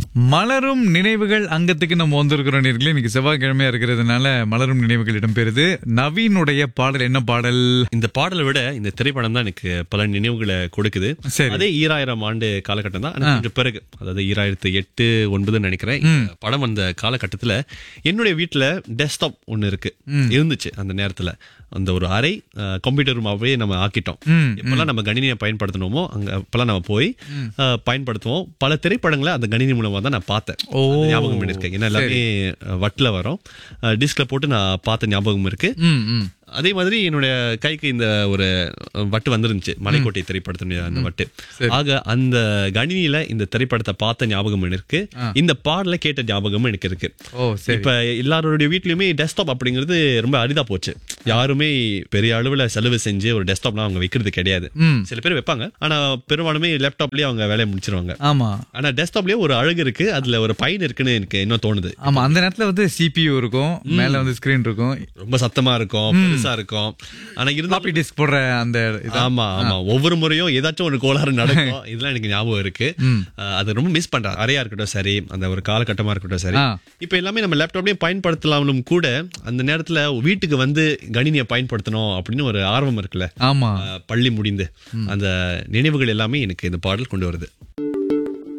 மலரும் நினைவுகள் அங்கத்துக்கு நம்ம வந்திருக்கிறோம் நேர்களே இன்னைக்கு செவ்வாய்க்கிழமையா இருக்கிறதுனால மலரும் நினைவுகள் இடம்பெறுது நவீனுடைய பாடல் என்ன பாடல் இந்த பாடலை விட இந்த திரைப்படம் தான் எனக்கு பல நினைவுகளை கொடுக்குது சரி. அதே ஈராயிரம் ஆண்டு காலகட்டம் தான் ஆனா கொஞ்சம் பிறகு அதாவது ஈராயிரத்து எட்டு ஒன்பதுன்னு நினைக்கிறேன் இந்த படம் வந்த காலகட்டத்துல என்னுடைய வீட்டுல டெஸ்க்டாப் ஒண்ணு இருக்கு இருந்துச்சு அந்த நேரத்துல அந்த ஒரு அறை கம்ப்யூட்டர் ரூமாவே நம்ம ஆக்கிட்டோம் எப்பெல்லாம் நம்ம கணினியை பயன்படுத்தணுமோ அங்க அப்பெல்லாம் நம்ம போய் அஹ், பயன்படுத்துவோம் பல திரைப்படங்களை அந்த கணினி மூலமா தான் நான் பார்த்தேன் ஓ. அது ஞாபகம் இருக்கு ஏன்னா எல்லாமே அஹ், வட்டுல வரும் டிஸ்க்ல போட்டு நான் பார்த்த ஞாபகம் இருக்கு ம் ம் அதே மாதிரி என்னுடைய கைக்கு இந்த ஒரு வட்டு வந்துருந்துச்சு மலைக்கோட்டை திரைப்படத்தினுடைய அந்த வட்டு ஆக அந்த கணினியில இந்த திரைப்படத்தை பார்த்த ஞாபகம் இருக்கு இந்த பாடலை கேட்ட ஞாபகமும் எனக்கு இருக்கு ஓ சரி இப்ப எல்லாருடைய வீட்லயுமே டெஸ்க்டாப் அப்படிங்கிறது ரொம்ப அரிதா போச்சு யாருமே பெரிய அளவுல செலவு செஞ்சு ஒரு டெஸ்க்டாப்லாம் அவங்க வைக்கிறது கிடையாது ம். சில பேர் வைப்பாங்க ஆனா பெரும்பாலுமே லேப்டாப்லயே அவங்க வேலையை முடிச்சிருவாங்க ஆமா ஆனா டெஸ்க்டாப்லயே ஒரு அழகு இருக்கு அதுல ஒரு பயன் இருக்குன்னு எனக்கு இன்னும் தோணுது ஆமா அந்த நேரத்துல வந்து சிபியூ இருக்கும் மேல வந்து ஸ்கிரீன் இருக்கும் ரொம்ப சத்தமா இருக்கும் பெருசா இருக்கும் ஆனா இருந்தாலும் ஃபிளாப்பி டிஸ்க் போடுற அந்த இது ஆமா ஆமா ஒவ்வொரு முறையும் ஏதாச்சும் ஒரு கோளாறு நடக்கும் இதெல்லாம் எனக்கு ஞாபகம் இருக்கு அஹ் அது ரொம்ப மிஸ் பண்றேன் அறையா இருக்கட்டும் சரி அந்த ஒரு காலகட்டமா இருக்கட்டும் சரி ஆ. இப்ப எல்லாமே நம்ம லேப்டாப்லயும் பயன்படுத்தலாம்னு கூட அந்த நேரத்துல வீட்டுக்கு வந்து கணினியை பயன்படுத்தணும் அப்படின்னு ஒரு ஆர்வம் இருக்குல்ல ஆமா அஹ் பள்ளி முடிந்து அந்த நினைவுகள் எல்லாமே எனக்கு இந்த பாடல் கொண்டு வருது